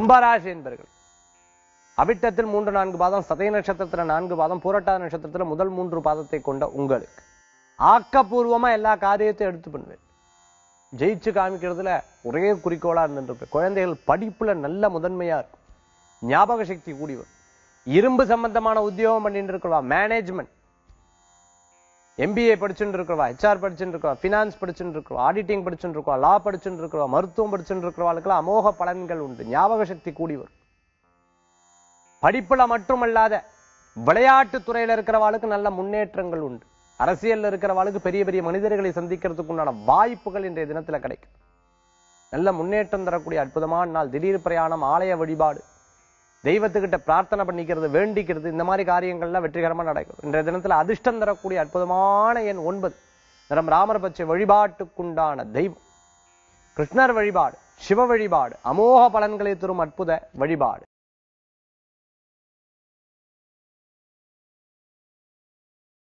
கும்பராசி என்பர்கள் அவிட்டத்தில் மூன்று நான்கு பாதம் சதய நட்சத்திரத்துல நான்கு பாதம் பூரட்டாத நட்சத்திரத்துல முதல் மூன்று பாதத்தை கொண்ட உங்களுக்கு ஆக்கப்பூர்வமா எல்லா காரியத்தையும் எடுத்து பண்ணுவேன் ஜெயிச்சு காமிக்கிறதுல ஒரே குறிக்கோளா இருந்துட்டு குழந்தைகள் படிப்புல நல்ல முதன்மையா இருக்கும் ஞாபக சக்தி கூடி வரும் இரும்பு சம்பந்தமான உத்தியோகம் பண்ணிட்டு இருக்கிறவா மேனேஜ்மெண்ட் எம்பிஏ படிச்சுட்டு இருக்கிறவா ஹெச்ஆர் படிச்சுட்டு இருக்கிறவா ஃபினான்ஸ் படிச்சுட்டு இருக்கிறவா ஆடிட்டிங் படிச்சுட்டு இருக்கவா லா படிச்சுட்டு இருக்கிறவா மருத்துவம் படிச்சுட்டு இருக்கிறவாளுக்கெல்லாம் அமோக பலன்கள் உண்டு ஞாபக சக்தி கூடி வரும் படிப்புல மட்டுமல்லாத விளையாட்டு துறையில இருக்கிறவாளுக்கு நல்ல முன்னேற்றங்கள் உண்டு அரசியல்ல இருக்கிறவாளுக்கு பெரிய பெரிய மனிதர்களை சந்திக்கிறதுக்கு உண்டான வாய்ப்புகள் இன்றைய தினத்துல கிடைக்கும் நல்ல முன்னேற்றம் தரக்கூடிய அற்புதமான நாள் திடீர் பிரயாணம் ஆலய வழிபாடு தெய்வத்துக்கிட்ட பிரார்த்தனை பண்ணிக்கிறது வேண்டிக்கிறது இந்த மாதிரி காரியங்கள்லாம் வெற்றிகரமா நடக்கும் இன்றைய தினத்துல அதிர்ஷ்டம் தரக்கூடிய அற்புதமான எண் ஒன்பது நிறம் ராமர் பச்சை வழிபாட்டுக்குண்டான தெய்வம் கிருஷ்ணர் வழிபாடு சிவ வழிபாடு அமோக பலன்களை தரும் அற்புத வழிபாடு